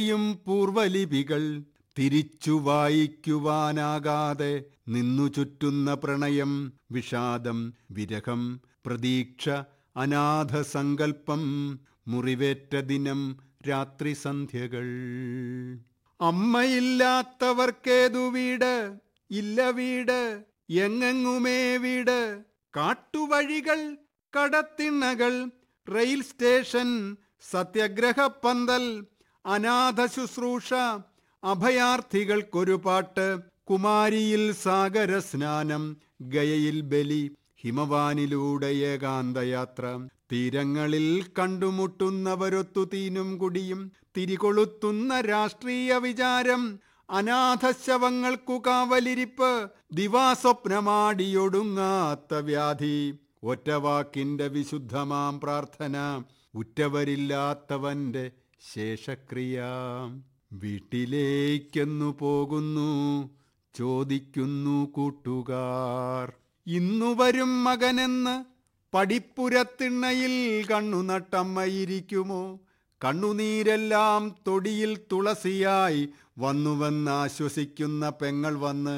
യും പൂർവലിപികൾ തിരിച്ചു വായിക്കുവാനാകാതെ നിന്നു ചുറ്റുന്ന പ്രണയം വിഷാദം വിരഹം പ്രതീക്ഷ അനാഥ സങ്കൽപ്പം മുറിവേറ്റ ദിനം രാത്രി സന്ധ്യകൾ അമ്മയില്ലാത്തവർക്കേതു വീട് ഇല്ല വീട് എങ്ങെങ്ങുമേ വീട് കാട്ടുവഴികൾ കടത്തിണ്ണകൾ റെയിൽ സ്റ്റേഷൻ സത്യഗ്രഹപ്പന്തൽ അനാഥ ശുശ്രൂഷ അഭയാർത്ഥികൾക്കൊരു പാട്ട് കുമാരിയിൽ സാഗര സ്നാനം ഗയയിൽ ബലി ഹിമവാനിലൂടെ ഏകാന്തയാത്ര തീരങ്ങളിൽ കണ്ടുമുട്ടുന്നവരൊത്തു തീനും കുടിയും തിരികൊളുത്തുന്ന രാഷ്ട്രീയ വിചാരം അനാഥശവങ്ങൾക്കു കാവലിരിപ്പ് ദിവാസ്വപ്നമാടിയൊടുങ്ങാത്ത വ്യാധി ഒറ്റവാക്കിന്റെ വിശുദ്ധമാം പ്രാർത്ഥന ഉറ്റവരില്ലാത്തവന്റെ ശേഷക്രിയ വീട്ടിലേക്കെന്നു പോകുന്നു ചോദിക്കുന്നു കൂട്ടുകാർ ഇന്നു വരും മകനെന്ന് പടിപ്പുരത്തിണ്ണയിൽ കണ്ണു നട്ടമ്മയിരിക്കുമോ കണ്ണുനീരെല്ലാം തൊടിയിൽ തുളസിയായി വന്നുവെന്നാശ്വസിക്കുന്ന പെങ്ങൾ വന്ന്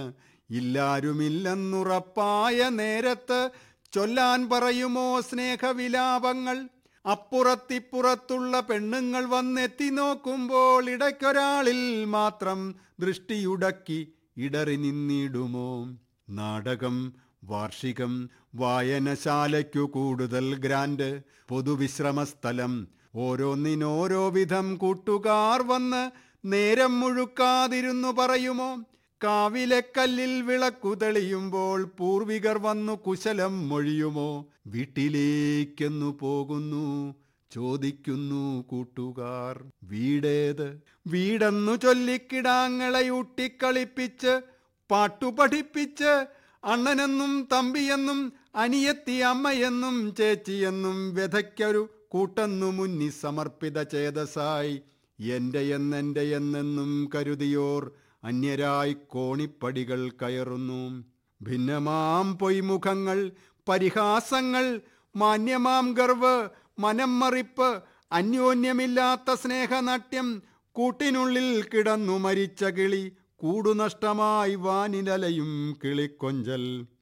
ഇല്ലാരുമില്ലെന്നുറപ്പായ നേരത്ത് ചൊല്ലാൻ പറയുമോ സ്നേഹവിലാപങ്ങൾ അപ്പുറത്തിപ്പുറത്തുള്ള പെണ്ണുങ്ങൾ വന്നെത്തി നോക്കുമ്പോൾ ഇടയ്ക്കൊരാളിൽ മാത്രം ദൃഷ്ടിയുടക്കി ഇടറി നിന്നിടുമോ നാടകം വാർഷികം വായനശാലയ്ക്കു കൂടുതൽ ഗ്രാൻഡ് പൊതുവിശ്രമ സ്ഥലം ഓരോന്നിനോരോ വിധം കൂട്ടുകാർ വന്ന് നേരം മുഴുക്കാതിരുന്നു പറയുമോ കാവിലെ കല്ലിൽ വിളക്കു തെളിയുമ്പോൾ പൂർവികർ വന്നു കുശലം മൊഴിയുമോ വീട്ടിലേക്കെന്നു പോകുന്നു ചോദിക്കുന്നു കൂട്ടുകാർ വീടേത് വീടെന്നു ചൊല്ലിക്കിടാങ്ങളെ ഊട്ടിക്കളിപ്പിച്ച് പാട്ടു പഠിപ്പിച്ച് അണ്ണനെന്നും തമ്പിയെന്നും അനിയത്തി അമ്മയെന്നും ചേച്ചിയെന്നും വ്യഥയ്ക്കൊരു കൂട്ടെന്നു മുന്നി സമർപ്പിത ചേതസായി എന്റെ എന്നെന്റെ എന്നെന്നും കരുതിയോർ അന്യരായി കോണിപ്പടികൾ കയറുന്നു ഭിന്നമാം പൊയ്മുഖങ്ങൾ പരിഹാസങ്ങൾ മാന്യമാം ഗർവ് മനം മറിപ്പ് അന്യോന്യമില്ലാത്ത സ്നേഹനാട്യം കൂട്ടിനുള്ളിൽ കിടന്നു മരിച്ച കിളി കൂടുനഷ്ടമായി വാനിലലയും കിളിക്കൊഞ്ചൽ